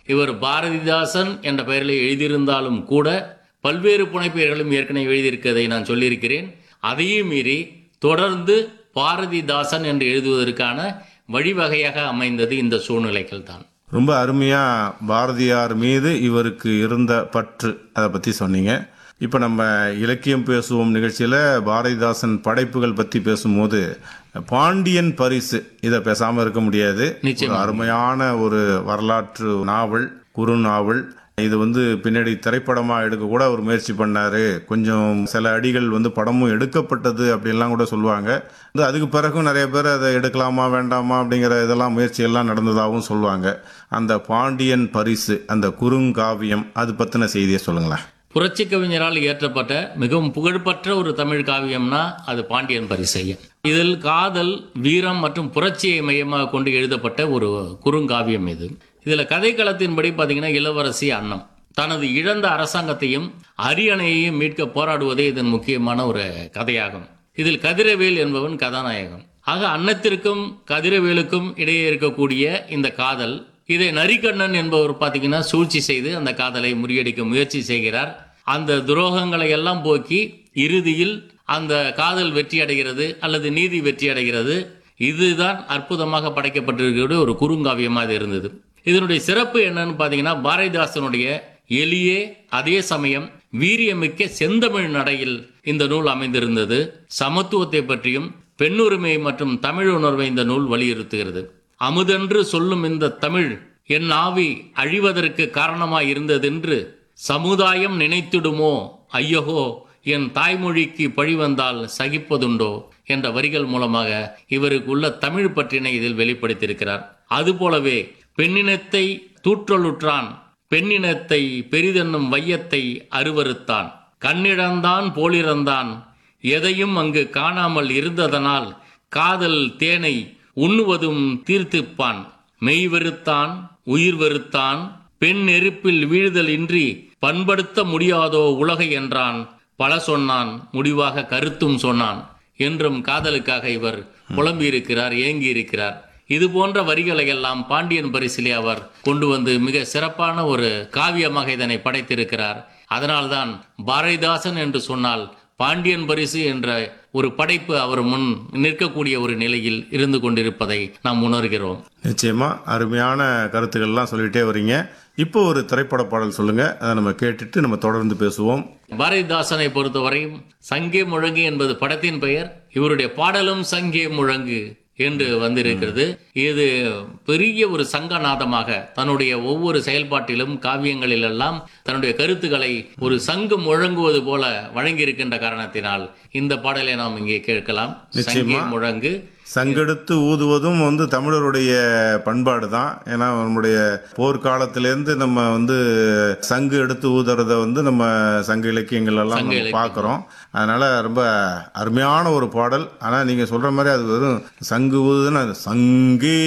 இவர் பாரதிதாசன் என்ற பெயரில் எழுதியிருந்தாலும் கூட பல்வேறு புனைப்பெயர்களும் ஏற்கனவே எழுதியிருக்கிறதை நான் சொல்லியிருக்கிறேன் அதையும் மீறி தொடர்ந்து பாரதிதாசன் என்று எழுதுவதற்கான வழிவகையாக அமைந்தது இந்த சூழ்நிலைகள் தான் ரொம்ப அருமையா பாரதியார் மீது இவருக்கு இருந்த பற்று அதை பத்தி சொன்னீங்க இப்போ நம்ம இலக்கியம் பேசுவோம் நிகழ்ச்சியில் பாரதிதாசன் படைப்புகள் பற்றி பேசும்போது பாண்டியன் பரிசு இதை பேசாமல் இருக்க முடியாது நிச்சயமா. ஒரு அருமையான ஒரு வரலாற்று நாவல் குறு நாவல் இது வந்து பின்னாடி திரைப்படமாக எடுக்க கூட ஒரு முயற்சி பண்ணாரு கொஞ்சம் சில அடிகள் வந்து படமும் எடுக்கப்பட்டது அப்படின்லாம் கூட சொல்லுவாங்க வந்து அதுக்கு பிறகும் நிறைய பேர் அதை எடுக்கலாமா வேண்டாமா அப்படிங்கிற இதெல்லாம் முயற்சியெல்லாம் நடந்ததாகவும் சொல்லுவாங்க அந்த பாண்டியன் பரிசு அந்த குறுங்காவியம் அது பற்றின செய்தியை சொல்லுங்களேன் புரட்சி கவிஞரால் இயற்றப்பட்ட மிகவும் புகழ்பெற்ற ஒரு தமிழ் காவியம்னா அது பாண்டியன் பரிசையன் இதில் காதல் வீரம் மற்றும் புரட்சியை மையமாக கொண்டு எழுதப்பட்ட ஒரு குறுங்காவியம் இது இதில் கதைக்களத்தின்படி பார்த்தீங்கன்னா இளவரசி அன்னம் தனது இழந்த அரசாங்கத்தையும் அரியணையையும் மீட்க போராடுவதே இதன் முக்கியமான ஒரு கதையாகும் இதில் கதிரவேல் என்பவன் கதாநாயகம் ஆக அன்னத்திற்கும் கதிரவேலுக்கும் இடையே இருக்கக்கூடிய இந்த காதல் இதை நரிக்கண்ணன் என்பவர் பார்த்தீங்கன்னா சூழ்ச்சி செய்து அந்த காதலை முறியடிக்க முயற்சி செய்கிறார் அந்த துரோகங்களை எல்லாம் போக்கி இறுதியில் அந்த காதல் வெற்றி அடைகிறது அல்லது நீதி வெற்றி அடைகிறது இதுதான் அற்புதமாக படைக்கப்பட்டிருக்கிற ஒரு குறுங்காவியமாக இது இருந்தது இதனுடைய சிறப்பு என்னன்னு பார்த்தீங்கன்னா பாரதிதாசனுடைய எளிய அதே சமயம் வீரியமிக்க செந்தமிழ் நடையில் இந்த நூல் அமைந்திருந்தது சமத்துவத்தை பற்றியும் பெண்ணுரிமை மற்றும் தமிழ் உணர்வை இந்த நூல் வலியுறுத்துகிறது அமுதென்று சொல்லும் இந்த தமிழ் என் ஆவி அழிவதற்கு காரணமாய் இருந்ததென்று சமுதாயம் நினைத்திடுமோ ஐயகோ என் தாய்மொழிக்கு பழி வந்தால் சகிப்பதுண்டோ என்ற வரிகள் மூலமாக இவருக்கு உள்ள தமிழ் பற்றினை இதில் வெளிப்படுத்தியிருக்கிறார் அதுபோலவே பெண்ணினத்தை தூற்றலுற்றான் பெண்ணினத்தை பெரிதென்னும் வையத்தை அருவருத்தான் கண்ணிழந்தான் போலிறந்தான் எதையும் அங்கு காணாமல் இருந்ததனால் காதல் தேனை உண்ணுவதும் தீர்த்துப்பான் மெய் வெறுத்தான் உயிர் வெறுத்தான் பெண் நெருப்பில் வீழ்தல் இன்றி பண்படுத்த முடியாதோ உலகை என்றான் பல சொன்னான் முடிவாக கருத்தும் சொன்னான் என்றும் காதலுக்காக இவர் புலம்பியிருக்கிறார் ஏங்கியிருக்கிறார் இது போன்ற வரிகளை எல்லாம் பாண்டியன் பரிசிலே அவர் கொண்டு வந்து மிக சிறப்பான ஒரு காவியமாக இதனை படைத்திருக்கிறார் அதனால்தான் பாரதிதாசன் என்று சொன்னால் பாண்டியன் பரிசு என்ற ஒரு படைப்பு அவர் முன் நிற்கக்கூடிய ஒரு நிலையில் இருந்து கொண்டிருப்பதை நாம் உணர்கிறோம் நிச்சயமா அருமையான கருத்துக்கள்லாம் சொல்லிட்டே வரீங்க இப்போ ஒரு திரைப்பட பாடல் சொல்லுங்க அதை நம்ம கேட்டுட்டு நம்ம தொடர்ந்து பேசுவோம் பாரதிதாசனை பொறுத்தவரையும் சங்கே முழங்கு என்பது படத்தின் பெயர் இவருடைய பாடலும் சங்கே முழங்கு என்று வந்திருக்கிறது இது பெரிய ஒரு சங்கநாதமாக தன்னுடைய ஒவ்வொரு செயல்பாட்டிலும் காவியங்களிலெல்லாம் தன்னுடைய கருத்துக்களை ஒரு சங்கு முழங்குவது போல வழங்கியிருக்கின்ற காரணத்தினால் இந்த பாடலை நாம் இங்கே கேட்கலாம் சங்கே முழங்கு சங்கெடுத்து ஊதுவதும் வந்து தமிழருடைய பண்பாடு தான் ஏன்னா நம்முடைய போர்க்காலத்திலேருந்து நம்ம வந்து சங்கு எடுத்து ஊதுறத வந்து நம்ம சங்க இலக்கியங்கள் எல்லாம் சங்க நம்ம இலக்கியம். பார்க்குறோம் அதனால ரொம்ப அருமையான ஒரு பாடல் ஆனால் நீங்கள் சொல்ற மாதிரி அது வெறும் சங்கு ஊதுன்னா அது சங்கே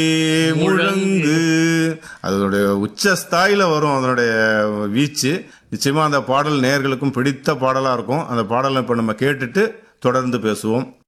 முழங்கு அதனுடைய உச்ச ஸ்தாயில வரும் அதனுடைய வீச்சு நிச்சயமா அந்த பாடல் நேயர்களுக்கும் பிடித்த பாடலாக இருக்கும் அந்த பாடலை இப்போ நம்ம கேட்டுட்டு தொடர்ந்து பேசுவோம்